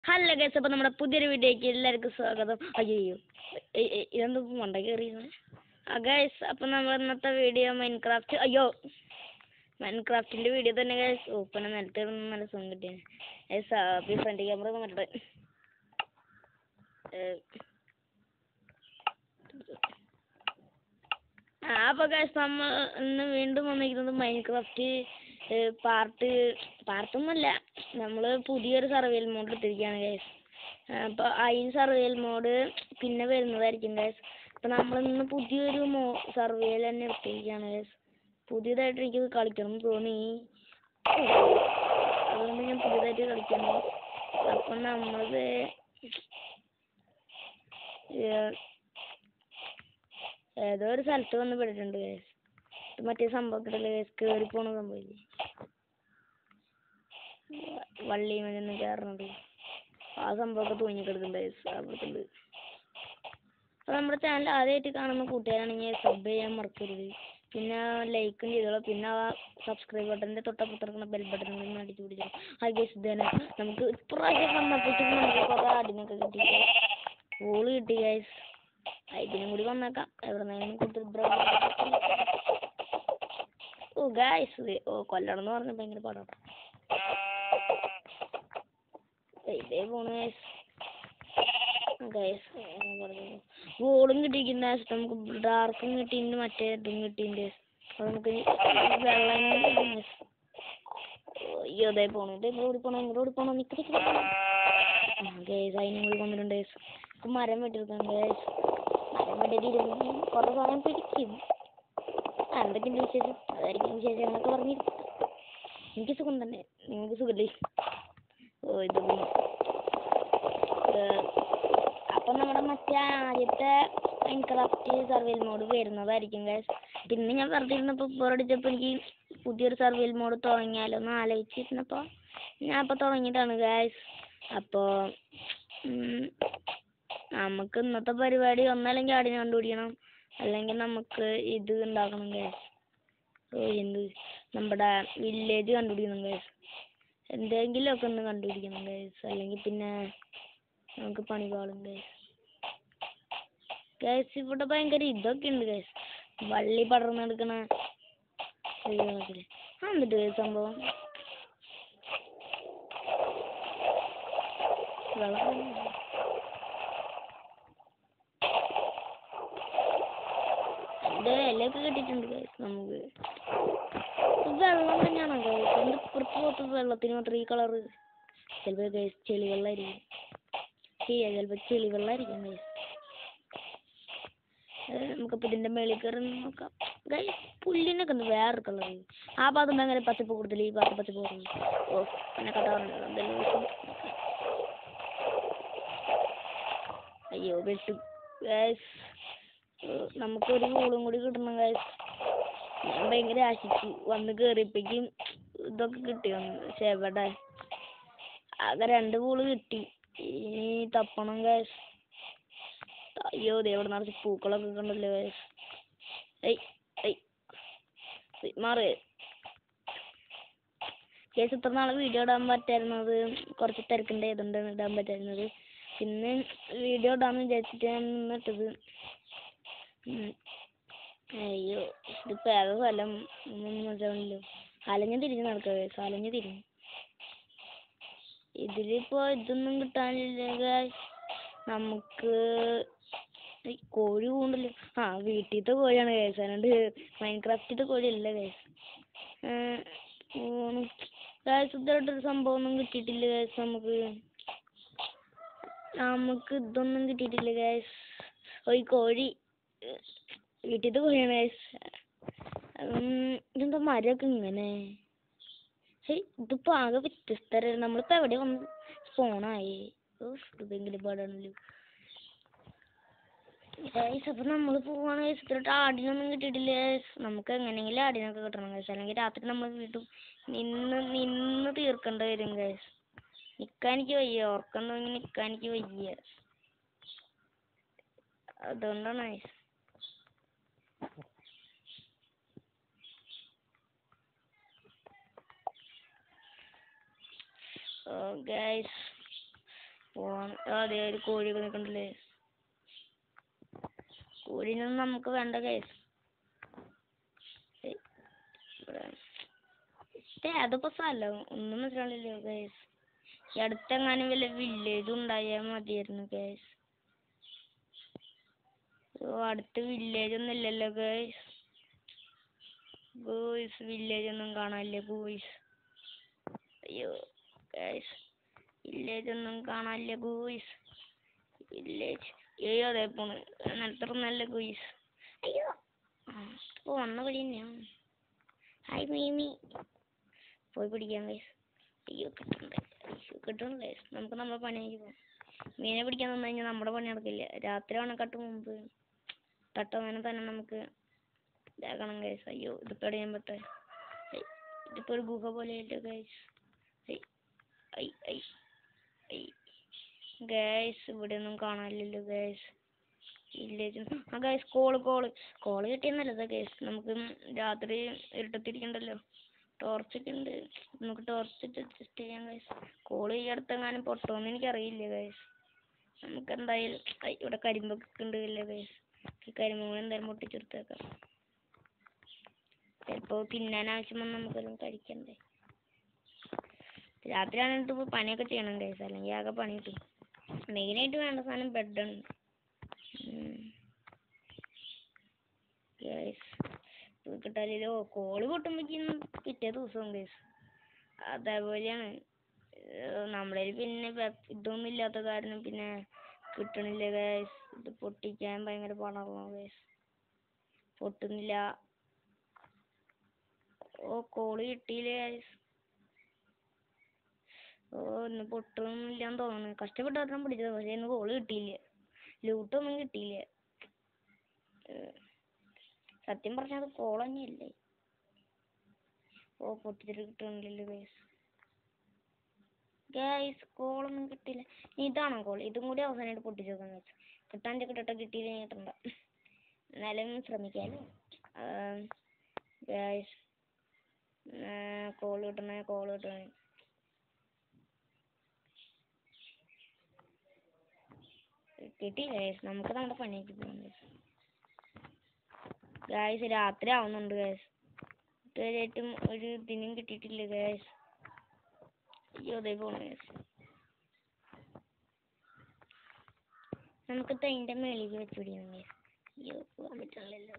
Hello guys അപ്പോൾ നമ്മുടെ പുതിയൊരു വീഡിയോയ്ക്ക് എല്ലാവർക്കും സ്വാഗതം അയ്യോ ഇതെന്ത് മണ്ട കയറിയത് ആ ഗൈസ് അപ്പോൾ നമ്മൾ ഇന്നത്തെ വീഡിയോ മൈൻക്രാഫ്റ്റ് അയ്യോ മൈൻക്രാഫ്റ്റിൻ്റെ വീഡിയോ തന്നെ ഗൈസ് ഓപ്പന നിലത്ത് കിടന്ന് നല്ല സുഖം കിട്ടിയ ഗൈസ് അപ്പോൾ ഫ്രണ്ട് ക്യാമറ വന്നിട്ട് ആ അപ്പോൾ ഗൈസ് നമ്മൾ ഇന്ന് വീണ്ടും വന്നിരിക്കുന്നത് മൈൻക്രാഫ്റ്റ് പാർട്ട് പാർട്ടൊന്നുമല്ല നമ്മൾ പുതിയൊരു സർവൈവൽ മോഡ് എടുത്തിരിക്കുകയാണ് ഗൈസ് അപ്പോൾ അതിന് സർവൈവൽ മോഡ് പിന്നെ വരുന്നതായിരിക്കും ഗൈസ് അപ്പോൾ നമ്മൾ ഇന്ന് പുതിയൊരു മോ സർവൈവൽ തന്നെ എടുത്തിരിക്കുകയാണ് ഗൈസ് പുതിയതായിട്ട് എനിക്കത് കളിക്കണം എന്ന് തോന്നി അതുകൊണ്ട് ഞാൻ പുതിയതായിട്ട് കളിക്കണം അപ്പം നമ്മളത് ഏതോ ഒരു സ്ഥലത്ത് വന്ന് പെട്ടിട്ടുണ്ട് ഗൈസ് മറ്റേ സംഭവത്തിലല്ലേ ഗൈസ് കയറി പോണ സംഭവമില്ലേ വള്ളി മരുന്ന് കയറുന്നത് ആ സംഭവമൊക്കെ തൂങ്ങിക്കിടക്കുന്നുണ്ട് ഗൈസ് അവിടുത്തുണ്ട് അപ്പോൾ നമ്മുടെ ചാനൽ ആദ്യമായിട്ട് കാണുന്ന കൂട്ടുകാരാണെങ്കിൽ സബ് ചെയ്യാൻ മറക്കരുത് പിന്നെ ലൈക്കും ചെയ്തോളൂ പിന്നെ ആ സബ്സ്ക്രൈബ് ബട്ടൻ്റെ തൊട്ടപ്പുറത്തിറക്കുന്ന ബെൽ ബട്ടൺ കൂടി അടിച്ചു പിടിച്ചോ ഹായ് ഗൈസ് ഇതന്നെ നമുക്ക് ഇപ്രാവശ്യം വന്നപ്പോഴത്തേക്കും നമുക്ക് കുറേ അടിനൊക്കെ കിട്ടി ഓള് കിട്ടി ഗൈസ് ഇതിനും കൂടി വന്നേക്കാം എവിടെ നിന്നെങ്കിലും കൊടുത്ത് ഓ ഗായ്സ് ഓ കൊല്ലണം എന്ന് പറഞ്ഞ ഭയങ്കര പാടാണ് ഇതേ പോണു ഗൈസ് ഗൈസ് വോളും കിട്ടിയിരിക്കുന്ന നമുക്ക് ഡാർക്കും കിട്ടിയിട്ടുണ്ട് മറ്റേ ഇതും കിട്ടിയിട്ടുണ്ട് അത് നമുക്ക് വെള്ളം അയ്യോ ഇതേ പോണു ഇതേ ഇങ്ങോട്ട് പോണോ ഇങ്ങോട്ട് ഓടി പോണോ നിക്ക് നിക്ക് ഗൈസ് അതിനും കൂടി കൊണ്ടിട്ടുണ്ട് ഗൈസ് നമുക്ക് മരം വെട്ടിയെടുക്കാം ഗൈസ് മരം വെട്ടിയിട്ട് കുറേ സമയം പിടിക്കും എന്തൊക്കെയുണ്ട് വിശേഷം അതായിരിക്കും വിശേഷങ്ങളൊക്കെ പറഞ്ഞിരിക്കും എനിക്ക് സുഖം തന്നെ നിങ്ങൾക്ക് സുഖമില്ലേ ഓ ഇത് അപ്പം നമ്മുടെ മറ്റേ ആദ്യത്തെ മൈൻക്രാഫ്റ്റ് സർവൈൽ മോഡ് വരുന്നതായിരിക്കും ഗൈസ് പിന്നെ ഞാൻ വെറുതെ ഇരുന്നപ്പോൾ ബോറടിച്ചപ്പോൾ എനിക്ക് പുതിയൊരു സർവൈൽ മോഡ് തുടങ്ങിയാലോ എന്ന് ആലോചിച്ചിരുന്നപ്പോൾ ഞാൻ അപ്പോൾ തുടങ്ങിയതാണ് ഗൈസ് അപ്പോൾ നമുക്ക് ഇന്നത്തെ പരിപാടി ഒന്നല്ലെങ്കിൽ ആടിനെ കണ്ടുപിടിക്കണം അല്ലെങ്കിൽ നമുക്ക് ഇത് ഉണ്ടാക്കണം ഗൈസ് ഓ എന്ത് നമ്മുടെ വില്ലേജ് കണ്ടുപിടിക്കണം ഗൈസ് എന്തെങ്കിലുമൊക്കെ ഒന്ന് കണ്ടുപിടിക്കണം ഗൈസ് അല്ലെങ്കിൽ പിന്നെ നമുക്ക് പണി പാളും ഗൈസ് ഗൈസ് ഇവിടെ ഭയങ്കര ഇതൊക്കെ ഉണ്ട് ഗൈസ് വള്ളി പടർന്നെടുക്കണ ഇതൊക്കെ ആ എന്നിട്ട് ഗൈസ് സംഭവം വെള്ളം അതിൻ്റെ ഇലയൊക്കെ കിട്ടിയിട്ടുണ്ട് ഗൈസ് നമുക്ക് വെള്ളം തന്നെയാണോ ഗൈസ് എന്ത് പുറത്ത് പോത്ത് വെള്ളത്തിന് മാത്രം ഈ കളറ് ചിലപ്പോൾ ഗൈസ് ചെളി വെള്ളമായിരിക്കും ചെയ്യാ ചിലപ്പോൾ ചെളി വെള്ളമായിരിക്കും ഗൈസ് നമുക്കിപ്പോൾ ഇതിൻ്റെ മേളിൽ കയറി നോക്കാം ഗൈസ് പുല്ലിനൊക്കെ ഒന്ന് വേറെ കളർ ആ ഭാഗത്ത് ഭയങ്കര പച്ചപ്പ് കൂടുതൽ ഈ ഭാഗത്ത് പച്ചപ്പ് കൂടുതൽ ഓ പിന്നെ കഥ പറഞ്ഞു എന്തെങ്കിലും അയ്യോ വെട്ടു ഗൈസ് നമുക്കൊരു ഗോളും കൂടി കിട്ടണം ഗൈസ് ഞാൻ ഭയങ്കര ആശിച്ചു വന്ന് കയറിയപ്പോഴേക്കും ഇതൊക്കെ കിട്ടി വന്നു പക്ഷെ എവിടെ ആകെ രണ്ട് ബോള് കിട്ടി ഇനി തപ്പണം ഗൈസ് അയ്യോ ദേ ഇവിടെ നിറച്ച് പൂക്കളൊക്കെ കണ്ടല്ലോ ഗൈസ് ഏയ് ഏയ് മാറ് കേസ് ഇത്ര നാളെ വീഡിയോ ഇടാൻ പറ്റായിരുന്നത് കുറച്ച് തിരക്കുണ്ടായതുകൊണ്ടാണ് ഇടാൻ പറ്റായിരുന്നത് പിന്നെ വീഡിയോ ഇടാന്ന് വിചാരിച്ചിട്ട് ഞാൻ നിന്നിട്ടത് അയ്യോ ഇതിപ്പോൾ ഏതാ സ്ഥലം ഒന്നും മനസ്സിലാവണില്ലോ അലഞ്ഞ് തിരിഞ്ഞ് നടക്കുക ഗൈസ് അലഞ്ഞ് തിരിഞ്ഞ് ഇതിലിപ്പോൾ ഇതൊന്നും കിട്ടാനില്ല നമുക്ക് കോഴി കൂണ്ടല്ലോ ആ വീട്ടിലത്തെ കോഴിയാണ് ഗൈസ് അല്ലാണ്ട് മൈൻക്രാഫ്റ്റിലത്തെ കോഴിയല്ല ഗൈസ് ഗൈസ് ഇതായിട്ടൊരു സംഭവം ഒന്നും കിട്ടിയിട്ടില്ല ഗൈസ് നമുക്ക് നമുക്ക് ഇതൊന്നും കിട്ടിയിട്ടില്ല ഗൈസ് ഓ ഈ കോഴി വീട്ടിലത്തെ കോഴിയാണ് ഗൈസ് ഇതെന്താ മരമൊക്കെ ഇങ്ങനെ ഹേയ് ഇതിപ്പോൾ ആകെ വ്യത്യസ്തര നമ്മളിപ്പോൾ എവിടെ വന്ന് സ്പോണായി ഭയങ്കര പാടാണല്ലോ ഗൈസ് അപ്പം നമ്മൾ പോവാണ് ഗൈസ് ഇത്രട്ട് ആടിനൊന്നും കിട്ടിയിട്ടില്ല ഗൈസ് നമുക്ക് എങ്ങനെയെങ്കിലും ആടിനൊക്കെ കിട്ടണം ഗൈസ് അല്ലെങ്കിൽ രാത്രി നമ്മൾ വീട്ടിൽ നിന്ന് നിന്ന് തീർക്കേണ്ടി വരും ഗൈസ് നിൽക്കാൻ എനിക്ക് വയ്യ ഉറക്കം തോന്നി നിൽക്കാൻ എനിക്ക് വയ്യ അതുകൊണ്ടാണ് ഗൈസ് ഓ ഗൈസ് പോവാൻ അതെ ഒരു കോഴിയൊക്കെ നിൽക്കണ്ടല്ലേ കോഴിനൊന്നും നമുക്ക് വേണ്ട കേസ് അതിപ്പോ സ്ഥലം ഒന്നും മനസ്സിലാവില്ലല്ലോ കേസ് ഈ അടുത്തെങ്ങാനും വല്ല വില്ലേജ് ഉണ്ടായാൽ മതിയായിരുന്നു കേസ് ഓ അടുത്ത് വില്ലേജ് ഒന്നും ഇല്ലല്ലോ ഗേസ് ഗോയ്സ് വില്ലേജ് ഒന്നും കാണാനില്ല ഗോയ്സ് അയ്യോ ഗേസ് വില്ലേജ് ഒന്നും കാണാനില്ല ഗോയ്സ് വില്ലേജ് അയ്യോ അതെ പോണ് നിലത്തറ നല്ല ഗോയ്സ് അയ്യോ ആ ഓ വന്ന വഴി തന്നെയാണ് ഹായ് മീമി പോയി പിടിക്കാം ഗൈസ് അയ്യോ കിട്ടണ്ടേ അയ്യോ കിട്ടണം ഗൈസ് നമുക്ക് നമ്മുടെ പണിയാക്കി പോകാം മീനെ പിടിക്കാൻ വന്നു കഴിഞ്ഞാൽ നമ്മുടെ പണി നടക്കില്ല രാത്രി ആണക്കട്ട് മുമ്പ് തട്ടവനെ തന്നെ നമുക്ക് ഇതാക്കണം ഗൈസ് അയ്യോ ഇതിപ്പോൾ എവിടെ ഞാൻ പറ്റേ ഇതിപ്പോൾ ഒരു ഗുഹ പോലെ ആയിട്ട് ഗൈസ് ഐ ഐ ഐ ഗൈസ് ഇവിടെ ഒന്നും കാണാനില്ലല്ലോ ഗൈസ് വില്ലേജ് ആ ഗൈസ് കോള് കോള് കോള് കിട്ടിയ നല്ലതാ ഗൈസ് നമുക്ക് രാത്രി ഇരുട്ടത്തിരിക്കണ്ടല്ലോ ടോർച്ചൊക്കെ ഉണ്ട് നമുക്ക് ടോർച്ച് അഡ്ജസ്റ്റ് ചെയ്യാം ഗൈസ് കോള് ഈ അടുത്തെങ്ങാനും പൊട്ടുമെന്ന് എനിക്കറിയില്ല ഗൈസ് നമുക്ക് എന്തായാലും ഐ, ഇവിടെ കരിമ്പൊക്കെ ഉണ്ട് ഇല്ല ഗൈസ് ഈ കരിമ്പ് കൂടെ എന്തായാലും പൊട്ടിച്ചെടുത്തേക്കാം ചിലപ്പോൾ തിന്നാൻ ആവശ്യം വന്നാൽ നമുക്കെല്ലാം കഴിക്കണ്ടേ രാത്രിയാണെങ്കിൽ ഇപ്പോൾ പണിയൊക്കെ ചെയ്യണം ഗൈസ് അല്ലെങ്കിൽ ആകെ പണി കിട്ടും മെയിനായിട്ട് വേണ്ട സാധനം ബെഡാണ് ഗൈസ് കിട്ടാലില്ലോ കോള് പൊട്ടുമ്പോഴേക്കും പിറ്റേ ദിവസവും ഗൈസ് അതേപോലെയാണ് ഏഹ് നമ്മളെ പിന്നെ വെ- ഇതൊന്നും ഇല്ലാത്ത കാരണം പിന്നെ കിട്ടണില്ല ഗൈസ് ഇത് പൊട്ടിക്കാൻ ഭയങ്കര പാടാണല്ലോ ഗൈസ് പൊട്ടുന്നില്ല ഓ കോള് കിട്ടിയില്ലേ ഗൈസ് ഓ ഇന്ന് പൊട്ടുന്നില്ലാന്ന് തോന്നുന്നു കഷ്ടപ്പെട്ട് ഒരെണ്ണം പിടിച്ചത് പക്ഷേ ഇന്ന് കോള് കിട്ടിയില്ല ലൂട്ടൊന്നും കിട്ടിയില്ല ഏഹ് സത്യം പറഞ്ഞാൽ അത് കോൾ തന്നെയല്ലേ ഓ പൊട്ടിച്ചിട്ട് കിട്ടണില്ലല്ലോ ഗൈസ് ഗൈസ് കോളൊന്നും കിട്ടില്ല ഇനി ഇതാണോ കോൾ ഇതും കൂടി അവസാനമായിട്ട് പൊട്ടിച്ച് നോക്കാന്ന് വെച്ചു കിട്ടാൻ കിട്ടട്ടെ കിട്ടിയില്ല കിട്ടണ്ട എന്നാലും ശ്രമിക്കാമല്ലോ ഗൈസ് കോൾ കിട്ടണേ കോൾ കിട്ടണേ കിട്ടി ഗൈസ് നമുക്ക് നമ്മുടെ പണിയൊക്കെ പോകാം ഗൈസ് ഗായ്സ് രാത്രി ആവുന്നുണ്ട് ഗായ്സ് ഇതുവരെയായിട്ടും ഒരു ഇതിനും കിട്ടിയിട്ടില്ല ഗായ്സ് അയ്യോ അതേ പോണു ഗായ്സ് നമുക്ക് തൈൻ്റെ മേളിൽ വെച്ച് പിടിക്കണം ഗായ്സ് അയ്യോ പോകാൻ പറ്റണില്ലല്ലോ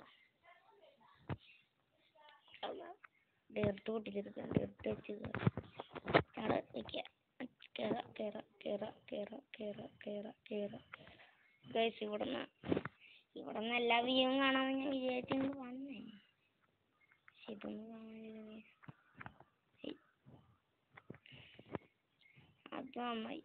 ഡേർത്ത് പൊട്ടിച്ചെടുക്കാം ഡേർത്ത് വെച്ച് അവിടെ വെക്കാം കേറ കേറ കേറ കേറ കേറ കേറ കേറ ഗൈസ് ഇവിടെ നിന്ന് ഇവിടെ നിന്ന് എല്ലാ വ്യൂവും കാണാമെന്ന് ഞാൻ വിചാരിച്ചുകൊണ്ട് വന്നേ പക്ഷെ ഇതൊന്നും കാണാനില്ല guys. ഹെയ്. അത് നന്നായി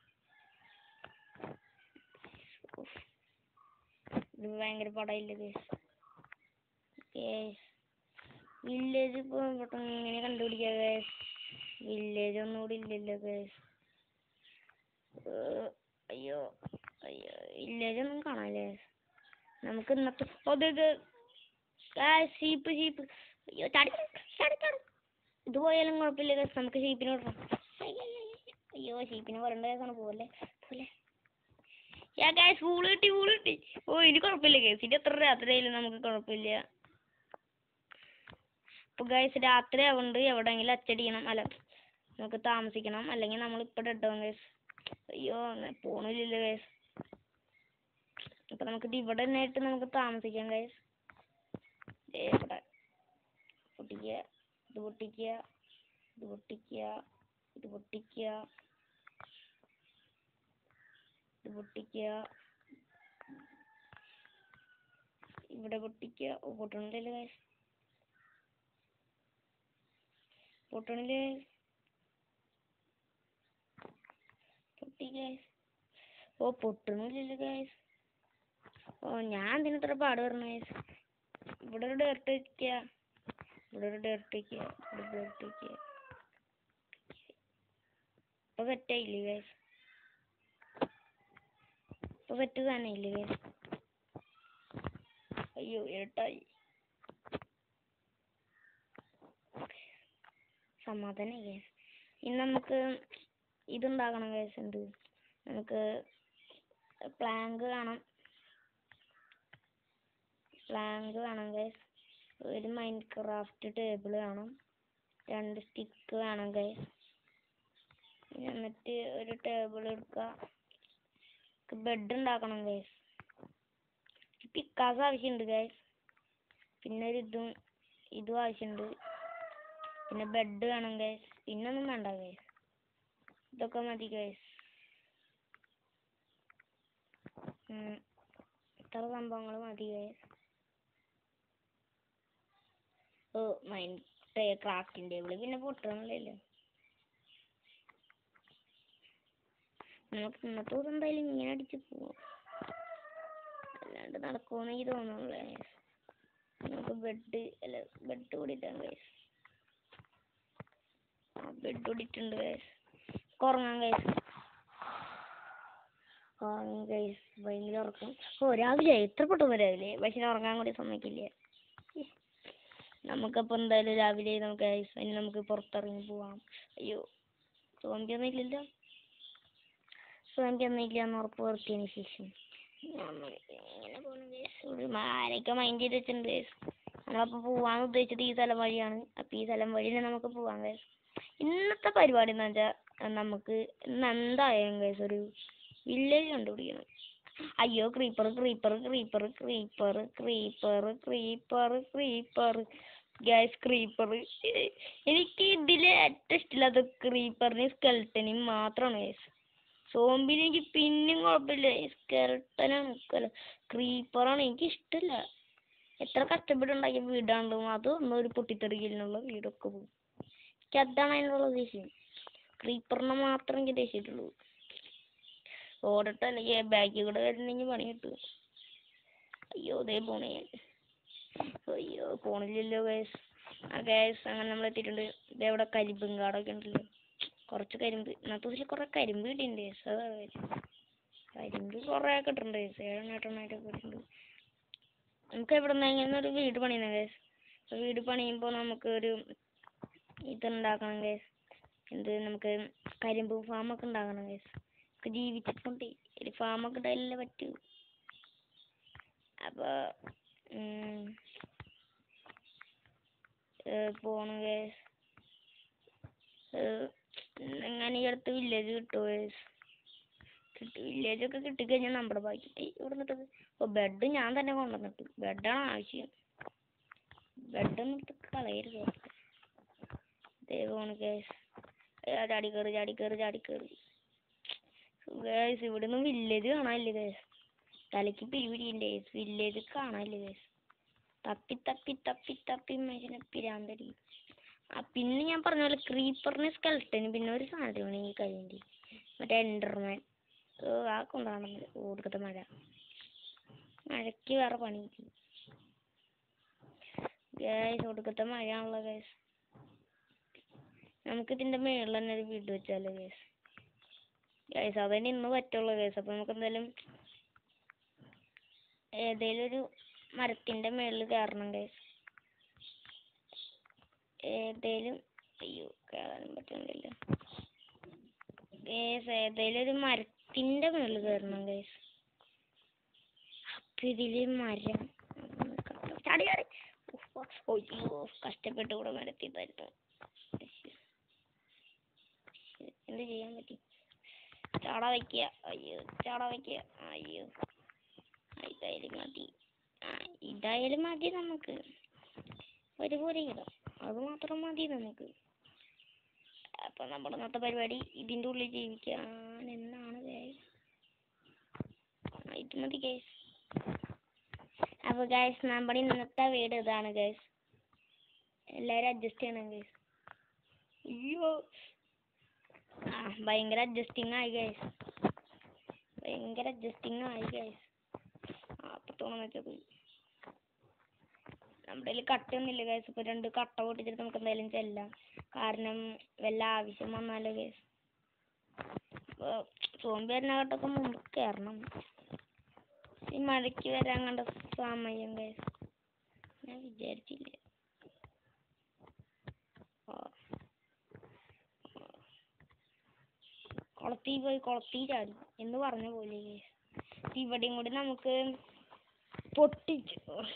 ഉഫ്. ഇത് ഭയങ്കര പടയില്ല കേസ് കേസ് വില്ലേജ് ഇപ്പോൾ ഇവിടെ ഇങ്ങനെ കണ്ടുപിടിക്കുക കേസ് വില്ലേജ് ഒന്നും കൂടി ഇല്ലല്ലോ കേസ് അയ്യോ അയ്യോ വില്ലേജ് ഒന്നും കാണാല്ലേ നമുക്ക് ഇന്നത്തെ അത് ഇത് ഷീപ്പ് ഷീപ്പ് അയ്യോ ചാടി ചാടി ചാടി ഇത് പോയാലും കുഴപ്പമില്ല guys. നമുക്ക് ഷീപ്പിനെ വിടണം അയ്യോ ഷീപ്പിനെ വരണ്ട കേസാണ് പോലെ പോലെ യാ ഗൈസ് വൂള് കിട്ടി വൂള് കിട്ടി ഓ ഇനി കുഴപ്പമില്ല ഗൈസ് ഇനി എത്ര രാത്രിയായാലും നമുക്ക് കുഴപ്പമില്ല ഇപ്പൊ ഗൈസ് രാത്രി ആവുന്നുണ്ട് എവിടെയെങ്കിലും അച്ചടിക്കണം അല്ല നമുക്ക് താമസിക്കണം അല്ലെങ്കിൽ നമ്മൾ ഇപ്പൊ ഡെഡ് ആവും ഗൈസ് അയ്യോ ന- പോണില്ലല്ലോ ഗൈസ് അപ്പൊ നമുക്ക് ഇത് ഇവിടെ നിന്നായിട്ട് നമുക്ക് താമസിക്കാം ഗൈസ് ഇവിടെ പൊട്ടിക്കുക ഇത് പൊട്ടിക്കുക ഇത് പൊട്ടിക്കുക ഇത് പൊട്ടിക്കുക ഇത് പൊട്ടിക്കുക ഇവിടെ പൊട്ടിക്കുക ഓ പൊട്ടണില്ലല്ലോ ഗൈസ് പൊട്ടണില്ലേ പൊട്ടി ഗൈസ് ഓ പൊട്ടണില്ലല്ലോ ഗൈസ് ഓ ഞാൻ എന്തിനാ ഇത്ര പാട് പറഞ്ഞു ഗൈസ് ഇവിടെ ഒരു ഡേർട്ട് വയ്ക്കുക ഇവിടെ ഒരു ഡേർട്ട് വയ്ക്കുക ഇവിടെ ഡേർട്ട് വയ്ക്കുക ഇപ്പൊ സെറ്റായില്ലേ ഗൈസ് ഇപ്പൊ സെറ്റ് തന്നെ ഇല്ലേ ഗൈസ് അയ്യോ ഇരുട്ടായി സമാധാനം ഗൈസ് ഇനി നമുക്ക് ഇതുണ്ടാക്കണം ഗൈസ് എന്ത് നമുക്ക് പ്ലാങ്ക് വേണം പ്ലാങ്ക് വേണം ഗൈസ് ഒരു മൈൻഡ് ക്രാഫ്റ്റ് ടേബിൾ വേണം രണ്ട് സ്റ്റിക്ക് വേണം ഗൈസ് എന്നിട്ട് ഒരു ടേബിൾ എടുക്കുക ബെഡ് ഉണ്ടാക്കണം ഗൈസ് പിക്കാസ് ആവശ്യമുണ്ട് ഗൈസ് പിന്നെ ഒരു ഇതും ഇതും ആവശ്യമുണ്ട് പിന്നെ ബെഡ് വേണം ഗൈസ് പിന്നെ ഒന്നും വേണ്ട ഗൈസ് ഇതൊക്കെ മതി ഗൈസ് ഇത്ര സംഭവങ്ങൾ മതി ഗൈസ് ഓ മൈൻഡ് ക്രാഫ്റ്റിംഗ് ടേബിൾ പിന്നെ പൊട്ടണല്ലോ നമുക്ക് ഇന്നത്തെ ദിവസം എന്തായാലും ഇങ്ങനെ അടിച്ച് പോവാം അല്ലാണ്ട് നടക്കുമെന്ന് എനിക്ക് തോന്നുന്നില്ല നമുക്ക് ബെഡ് അല്ല ബെഡ് കൂടിയിട്ടാണ് ഗൈസ് ആ ബെഡ് കൂടിയിട്ടുണ്ട് ഗൈസ് ഉറങ്ങാം ഗൈസ് ഉറങ്ങാം ഗൈസ് ഭയങ്കര ഉറക്കം ഓ രാവിലെ എത്ര പെട്ടെന്ന് രാവിലെ പക്ഷെ ഉറങ്ങാൻ കൂടി സമ്മതിക്കില്ല നമുക്കപ്പോൾ എന്തായാലും രാവിലെ നമുക്ക് ഗൈസ് ഇനി നമുക്ക് പുറത്തിറങ്ങി പോവാം അയ്യോ സോംബി ഒന്നും ഇല്ലല്ലോ സോംബി ഒന്നും ഇല്ല എന്ന് ഉറപ്പ് വരുത്തിയതിന് ശേഷം നമ്മൾ ഇങ്ങനെ പോകണം ഗൈസ് ഒരു ആരൊക്കെ മൈൻഡ് ചെയ്ത് വെച്ചിട്ടുണ്ട് ഗൈസ് നമ്മളപ്പോൾ പോവാൻ ഉദ്ദേശിച്ചത് ഈ സ്ഥലം വഴിയാണ് അപ്പോൾ ഈ സ്ഥലം വഴി തന്നെ നമുക്ക് പോവാം ഗൈസ് ഇന്നത്തെ പരിപാടി എന്ന് വെച്ചാൽ നമുക്ക് ഇന്ന് എന്തായാലും ഗൈസ് ഒരു വില്ലേജ് കണ്ടുപിടിക്കണം അയ്യോ creeper creeper creeper creeper creeper creeper creeper guys creeper എനിക്ക് ഇതിൽ ഏറ്റവും ഇഷ്ടമില്ലാത്ത ക്രീപ്പറിനെയും സ്കെൽട്ടനെയും മാത്രമാണ് ഗൈസ് സോംബിന് എനിക്ക് പിന്നെയും കുഴപ്പമില്ല സ്കെൽട്ടനാണ് ക്രീപ്പറാണ് എനിക്ക് ഇഷ്ടമില്ല എത്ര കഷ്ടപ്പെട്ടുണ്ടാക്കിയ വീടാണെങ്കിലും അതൊന്നും ഒരു പൊട്ടിത്തെറിക്കലിനുള്ള വീടൊക്കെ പോകും എനിക്ക് അതാണ് അതിനുള്ള ദേഷ്യം ക്രീപ്പറിനെ മാത്രം എനിക്ക് ദേഷ്യമായിട്ടുള്ളൂ ഓടട്ടെ അല്ലെങ്കിൽ ബാക്കിൽ കൂടെ വരുന്നെങ്കിൽ പണി കിട്ടും അയ്യോ ദേ പോണേ അയ്യോ പോണില്ലല്ലോ ഗൈസ് ആ ഗൈസ് അങ്ങനെ നമ്മൾ എത്തിയിട്ടുണ്ട് ഇതേ ഇവിടെ കരിമ്പും കാടൊക്കെ ഉണ്ടല്ലോ കുറച്ച് കരിമ്പ് ഇന്നത്തെ ദിവസം കുറേ കരിമ്പ് കിട്ടിയിട്ടുണ്ട് ഗൈസ് അതാ കാര്യം കരിമ്പ് കുറേ കിട്ടുന്നുണ്ട് ഗൈസ് ഏഴെണ്ണം എട്ടെണ്ണമായിട്ടൊക്കെ കിട്ടുന്നുണ്ട് നമുക്ക് എവിടെ നിന്നെങ്കിലും ഒരു വീട് പണിയണം ഗൈസ് വീട് പണിയുമ്പോൾ നമുക്ക് ഒരു ഇതുണ്ടാക്കണം ഗൈസ് എന്ത് നമുക്ക് കരിമ്പ് ഫാമൊക്കെ ഉണ്ടാക്കണം ഗൈസ് നമുക്ക് ജീവിച്ചിട്ടുണ്ട് ഒരു ഫാമൊക്കെ ഉണ്ടായാലല്ലേ പറ്റൂ അപ്പോൾ പോണം ഗൈസ് എങ്ങനെ ഈ അടുത്ത് വില്ലേജ് കിട്ടുമോ ഗൈസ് കിട്ടി വില്ലേജ് ഒക്കെ കിട്ടിക്കഴിഞ്ഞാൽ നമ്മുടെ ബാക്കി ഏയ് ഇവിടെ നിന്നിട്ടത് ഓ ബെഡ് ഞാൻ തന്നെ കൊണ്ടുവന്നിട്ട് ബെഡാണ് ആവശ്യം ബെഡൊന്നും എടുത്ത് കളയരുത് ദൈവമാണ് ഗൈസ് ചാടി കയറി ചാടി കയറി ചാടി കയറി ഗൈസ് ഇവിടെ നിന്ന് വില്ലേജ് കാണാനില്ല ഗൈസ് തലയ്ക്ക് പിരിപിടിയില്ലേ വില്ലേജ് കാണാനില്ല ഗൈസ് തപ്പി തപ്പി തപ്പി തപ്പി മനുഷ്യനെ പിരാന്തടി ആ പിന്നെ ഞാൻ പറഞ്ഞ പോലെ ക്രീപ്പറിന് സ്കെൽട്ടന് പിന്നെ ഒരു സാധനമാണ് ഈ കഴിയേണ്ടി മറ്റേ എൻഡർമാൻ ആ കൊണ്ടാണെന്ന് ഒടുക്കത്തെ മഴ മഴയ്ക്ക് വേറെ പണി ഗൈസ് ഒടുക്കത്തെ മഴയാണല്ലോ ഗൈസ് നമുക്ക് ഇതിന്റെ മേളിൽ തന്നെ ഒരു വീട് വെച്ചാലോ ഗൈസ് ഗൈസ് അതന്നെ ഇന്ന് പറ്റുള്ളൂ ഗൈസ് അപ്പൊ നമുക്ക് എന്തായാലും ഏതേലും ഒരു മരത്തിന്റെ മേളിൽ കയറണം ഗൈസ് ഏതേലും അയ്യോ കയറാനും പറ്റുന്നില്ല ഗൈസ് ഏതേലും ഒരു മരത്തിന്റെ മേളിൽ കയറണം ഗൈസ് അപ്പൊ ഇതില് മരം ചാടി ചാടി ഉഫ്, അയ്യോ കഷ്ടപ്പെട്ട് കൂടെ മരത്തിട്ടായിരുന്നു എന്ത് ചെയ്യാൻ പറ്റി ചാട വയ്ക്കുക അയ്യോ ചാട വയ്ക്കുക അയ്യോ ആ, ഇതായാലും മതി ആ ഇതായാലും മതി നമുക്ക് ഒരുപോലെ ഇടാം അത് മാത്രം മതി നമുക്ക് അപ്പൊ നമ്മുടെ ഇന്നത്തെ പരിപാടി ഇതിന്റെ ഉള്ളിൽ ജീവിക്കാൻ എന്നാണ് guys. ആ, ഇത് മതി ഗൈസ് അപ്പൊ ഗൈസ് നമ്മുടെ ഇന്നത്തെ വീട് ഇതാണ് ഗൈസ് എല്ലാരും അഡ്ജസ്റ്റ് ചെയ്യണം ഗൈസ് അയ്യോ ആ ഭയങ്കര അഡ്ജസ്റ്റിംഗ് ആയി ഗൈസ് ഭയങ്കര അഡ്ജസ്റ്റിംഗ് ആയി ഗൈസ് ആ അപ്പൊ തോന്നുന്നു വെച്ചത് നമ്മുടെ കയ്യിൽ കട്ടയൊന്നുമില്ല ഗൈസ് ഇപ്പൊ രണ്ട് കട്ട പൊട്ടിച്ചിട്ട് നമുക്ക് എന്തായാലും ചെല്ലാം കാരണം വല്ല ആവശ്യം വന്നാലോ ഗൈസ് ഇപ്പൊ സോംബി വരുന്ന കട്ടൊക്കെ മുമ്പ് കയറണം ഈ മഴയ്ക്ക് വരാൻ കണ്ട സമയം ഗൈസ് ഞാൻ വിചാരിച്ചില്ല ആ. കുളത്തിൽ പോയി കുളത്തിൽ ചാടി എന്ന് പറഞ്ഞ പോലെ guys. ഇവിടെയും കൂടി നമുക്ക് പൊട്ടിച്ചു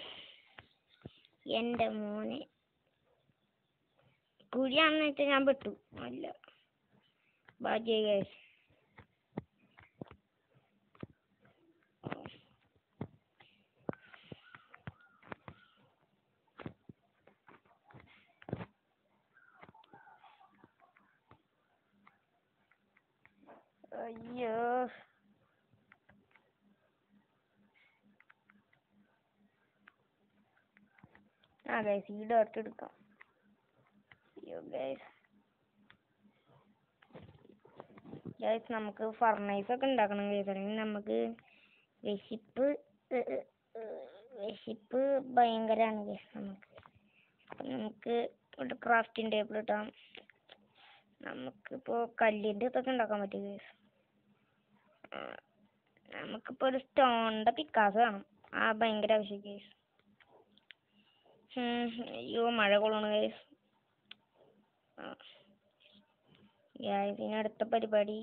എൻ്റെ മോനെ കുഴിയാണെന്ന് വെച്ചാൽ ഞാൻ പെട്ടു അല്ല ഭാഗ്യ guys. അയ്യോ ആ ഗൈസ് ഈ ഡോട്ട് എടുക്കാം അയ്യോ ഗൈസ് ഗൈസ് നമുക്ക് ഫർണൈസ് ഒക്കെ ഉണ്ടാക്കണം ഗൈസ് അല്ലെങ്കിൽ നമുക്ക് വിശപ്പ് ഏ, ഏ, ഏ, വിശപ്പ് ഭയങ്കരമാണ് ഗൈസ് നമുക്ക് അപ്പം നമുക്ക് ഒരു ക്രാഫ്റ്റിംഗ് ടേബിൾ ഇടാം നമുക്കിപ്പോൾ കല്ലിൻ്റെ ഇതൊക്കെ ഉണ്ടാക്കാൻ പറ്റും ഗൈസ് നമുക്കിപ്പോൾ ഒരു സ്റ്റോണിൻ്റെ പിക്കാസ് വേണം ആ ഭയങ്കര ആവശ്യം ഗൈസ് അയ്യോ മഴ കൊള്ളണം ഗൈസ് ഗൈസ് ഇനി അടുത്ത പരിപാടി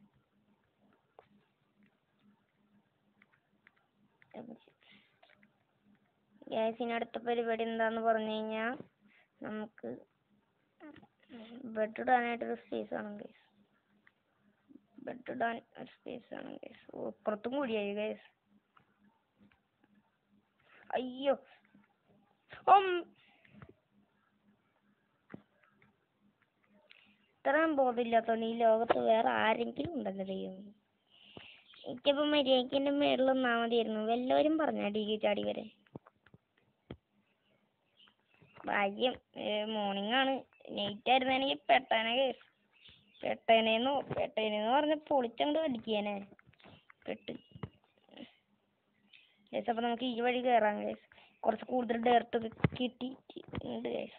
ഗൈസ് ഇനി അടുത്ത പരിപാടി എന്താന്ന് പറഞ്ഞു കഴിഞ്ഞാൽ നമുക്ക് ബെഡ് ഇടാനായിട്ടൊരു സ്പേസ് വേണം ഗൈസ് ബെഡ് ഇടാൻ ഒരു സ്പേസ് വേണം ഗൈസ് പുറത്തും കൂടിയായി ഗൈസ് അയ്യോ ഉം. ഇത്രയും ബോധമില്ലാത്തോണ്ട് ഈ ലോകത്ത് വേറെ ആരെങ്കിലും ഉണ്ടല്ലോ ദൈവം എനിക്കിപ്പോ മര്യാദയ്ക്ക് എന്റെ മേളിൽ നിന്നാ മതിയായിരുന്നു വല്ലവരും പറഞ്ഞ ഡിഗ്രി ചാടി വരെ ഭാഗ്യം മോർണിംഗ് ആണ് നൈറ്റ് ആയിരുന്നെങ്കിൽ പെട്ടേനെ കേസ് പെട്ടേനേന്നോ പെട്ടേനെന്ന് പറഞ്ഞ പൊളിച്ചങ്ങോട്ട് വലിക്കാനെ പെട്ട് കേസ് അപ്പൊ നമുക്ക് ഈ വഴി കയറാം കേസ് കുറച്ച് കൂടുതൽ ഡയറക്റ്റ് ഒക്കെ കിട്ടിയിട്ടുണ്ട് കേസ്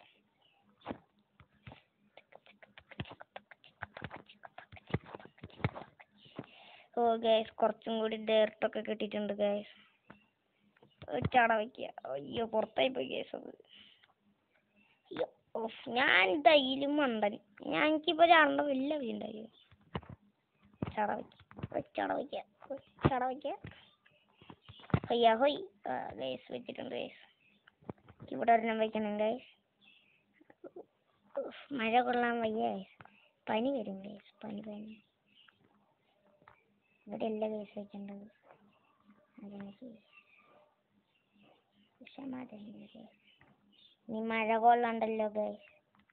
ഓ ഗൈസ് കുറച്ചും കൂടി ഡയറക്റ്റ് ഒക്കെ കിട്ടിയിട്ടുണ്ട് ഗൈസ് ചാട വയ്ക്കുക അയ്യോ പുറത്തായി പോയി ഗൈസ് അത് അയ്യോ ഓഫ് ഞാൻ തൈലും മണ്ടൻ ഞാൻ എനിക്കിപ്പോ ചാടേണ്ട വലിയ വീണ്ടായി ചാട വയ്ക്കുക ചാട വയ്ക്കുക ചാട വയ്ക്കുക ഹയ്യ ഹൊയ് ആ ഗൈസ് വെച്ചിട്ടുണ്ട് ഗൈസ് ഇവിടെ ഒരെണ്ണം വെക്കണം ഗൈസ് മഴ കൊള്ളാൻ വയ്യ guys. പനി വരും ഗൈസ് പനി പനി ഇവിടെ അല്ല കേസ് വെക്കേണ്ടത് അതെനിക്ക് വിഷമാതല്ല കേസ് നീ മഴ കൊള്ളണ്ടല്ലോ കേസ്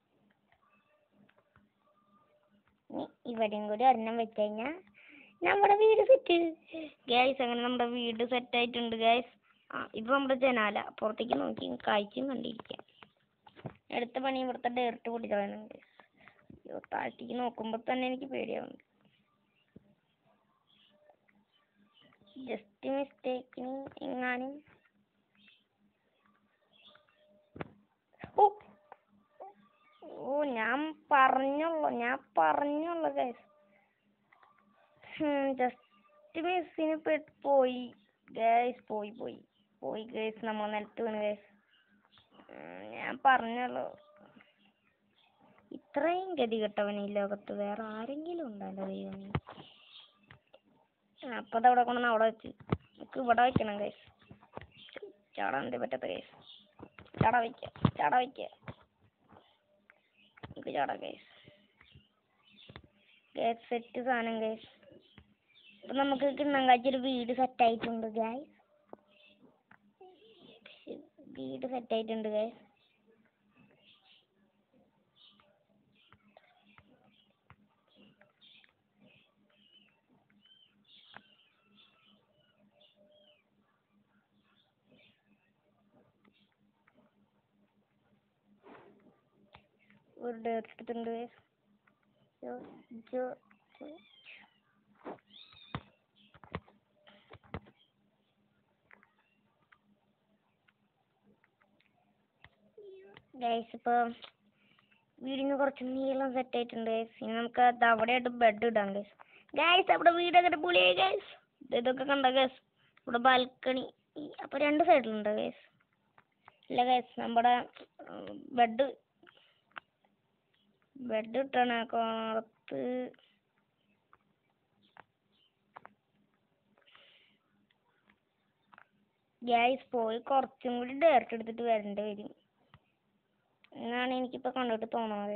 നീ ഇവിടെയും കൂടി ഒരെണ്ണം വെച്ച് കഴിഞ്ഞാൽ നമ്മുടെ വീട് സെറ്റ് ഗൈസ് അങ്ങനെ നമ്മുടെ വീട് സെറ്റ് ആയിട്ടുണ്ട് ഗൈസ് ആ ഇത് നമ്മുടെ ജനാല പുറത്തേക്ക് നോക്കി കാഴ്ചയും കണ്ടിരിക്കാം അടുത്ത പണി ഇവിടുത്തെ ഡയറക്റ്റ് പൊട്ടിക്കളയണം ഗൈസ് അയ്യോ താഴ്ത്തേക്ക് നോക്കുമ്പോൾ തന്നെ എനിക്ക് പേടിയാവുന്നുണ്ട് ജസ്റ്റ് മിസ്റ്റേക്കിന് എങ്ങാനും ഓ ഓ ഞാൻ പറഞ്ഞുള്ളൂ ഞാൻ പറഞ്ഞുള്ളൂ ഗൈസ് ജസ്റ്റ് മിസ്സിന് പെട്ട് പോയി ഗൈസ് പോയി പോയി പോയി ഗൈസ് നമ്മൾ നിലത്ത് വീണ് ഗൈസ് ഞാൻ പറഞ്ഞുള്ളൂ ഇത്രയും ഗതി കെട്ടവൻ ഈ ലോകത്ത് വേറെ ആരെങ്കിലും ഉണ്ടല്ലോ ദൈവമേ അപ്പൊ അതവിടെ കൊണ്ടുവന്ന് അവിടെ വെച്ച് നമുക്ക് ഇവിടെ വെക്കണം കൈസ് ചാടാൻ എന്തേ പറ്റാത്ത കൈസ് ചാട വയ്ക്ക ചാട വയ്ക്ക നമുക്ക് ചാടാം കൈസ് ഗൈസ് സെറ്റ് സാധനം ഗൈസ് ഇപ്പൊ നമുക്ക് കിണ്ണങ്കാഴ്ച ഒരു വീട് സെറ്റ് ആയിട്ടുണ്ട് ഗൈസ് വീട് സെറ്റ് ആയിട്ടുണ്ട് ഗൈസ് ഒരു ഡേറ്റ് എടുത്തിട്ടുണ്ട് guys. ജോ ജോ ജോ ഗൈസ് ഇപ്പൊ വീടിന് കുറച്ച് നീളം സെറ്റ് ആയിട്ടുണ്ട് ഗൈസ് ഇനി നമുക്ക് അത് അവിടെയായിട്ട് ബെഡ് ഇടാം ഗൈസ് ഗൈസ് അവിടെ വീടൊക്കെ പുളിയായി ഗൈസ് ഇതൊക്കെ കണ്ട ഗൈസ് ഇവിടെ ബാൽക്കണി അപ്പൊ രണ്ട് സൈഡിലുണ്ട് ഗൈസ് ഇല്ല ഗൈസ് നമ്മുടെ ബെഡ് ബെഡ് ഇട്ടാണ് പുറത്ത് ഗ്യാസ് പോയി കുറച്ചും കൂടി ഡയറക്റ്റ് എടുത്തിട്ട് വരേണ്ടി വരും എന്നാണ് എനിക്കിപ്പോൾ കണ്ടിട്ട് തോന്നുന്നത്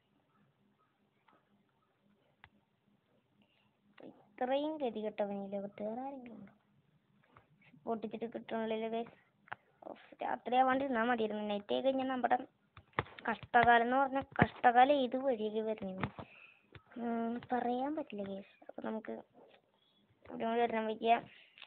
ഇത്രയും ഗതി കെട്ടവൻ ഈ ലോകത്ത് വേറെ ആരെങ്കിലും ഉണ്ടോ പൊട്ടിച്ചിട്ട് കിട്ടണില്ലല്ലോ ഗൈസ് രാത്രി ആവാണ്ടിരുന്നാൽ മതിയായിരുന്നു നൈറ്റ് ആയി കഴിഞ്ഞാൽ നമ്മുടെ കഷ്ടകാലം എന്ന് പറഞ്ഞാൽ കഷ്ടകാലം ഏത് വഴിയൊക്കെ വരുന്നത് പറയാൻ പറ്റില്ല ഗൈസ് അപ്പോൾ നമുക്ക് ഇവിടെ വരണം വയ്ക്കുക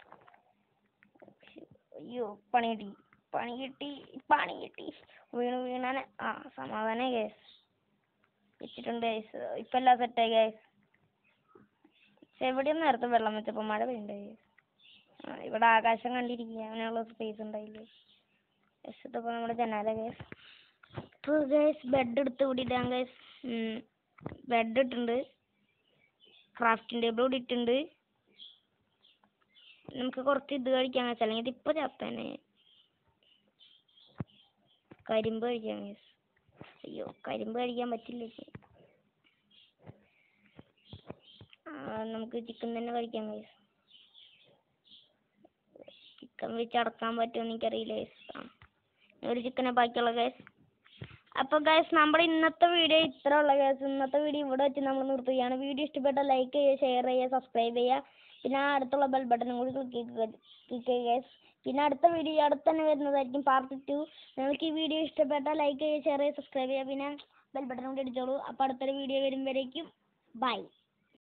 അയ്യോ പണി കിട്ടി പണി കിട്ടി പണി കിട്ടി വീണ് വീണാനെ ആ സമാധാനം കേസ് വെച്ചിട്ടുണ്ട് കേസ് ഇപ്പം എല്ലാം സെറ്റായി കേസ് എവിടെയും നേരത്തെ വെള്ളം വെച്ചപ്പോൾ മഴ പെയ്യുണ്ടായി ആ ഇവിടെ ആകാശം കണ്ടിരിക്കുക അങ്ങനെയുള്ള സ്പേസ് ഉണ്ടായില്ലേ യെസ് ഇതിപ്പോൾ നമ്മുടെ ജനാല കേസ് ഇപ്പോൾ കേസ് ബെഡ് എടുത്ത് കൂടിയിട്ടാൻ കേസ് ബെഡ് ഇട്ടിട്ടുണ്ട് ക്രാഫ്റ്റിംഗ് ടേബിൾ കൂടി ഇട്ടിട്ടുണ്ട് നമുക്ക് കുറച്ച് ഇത് കഴിക്കാൻ വെച്ചാൽ അല്ലെങ്കിൽ ഇതിപ്പോൾ ചത്തേനെ കരിമ്പ് കഴിക്കാൻ guys. അയ്യോ കരിമ്പ് കഴിക്കാൻ പറ്റില്ല ഇപ്പൊ. ആ, നമുക്ക് ചിക്കൻ തന്നെ കഴിക്കാം ഗൈസ് ചിക്കൻ വെച്ച് അടക്കാൻ പറ്റുമെന്ന് എനിക്കറിയില്ല ഗൈസ് ആ ഒരു ചിക്കനെ ബാക്കിയുള്ള ഗൈസ് അപ്പോൾ ഗൈസ് നമ്മുടെ ഇന്നത്തെ വീഡിയോ ഇത്ര ഉള്ള ഗൈസ് ഇന്നത്തെ വീഡിയോ ഇവിടെ വെച്ച് നമ്മൾ നിർത്തുകയാണ് വീഡിയോ ഇഷ്ടപ്പെട്ട ലൈക്ക് ചെയ്യുക ഷെയർ ചെയ്യുക സബ്സ്ക്രൈബ് ചെയ്യുക പിന്നെ ആ അടുത്തുള്ള ബെൽ ബട്ടണും കൂടി ക്ലിക്ക് ചെയ്യുക ക്ലിക്ക് ചെയ്യുക ഗൈസ് പിന്നെ അടുത്ത വീഡിയോ അടുത്ത് തന്നെ വരുന്നതായിരിക്കും പാർട്ട് ടു നിങ്ങൾക്ക് ഈ വീഡിയോ ഇഷ്ടപ്പെട്ടാൽ ലൈക്ക് ചെയ്യുക ഷെയർ ചെയ്യുക സബ്സ്ക്രൈബ് ചെയ്യുക പിന്നെ ബെൽ ബട്ടൺ കൂടി അടിച്ചോളൂ അപ്പോൾ അടുത്തൊരു വീഡിയോ വരുമ്പോഴേക്കും ബൈ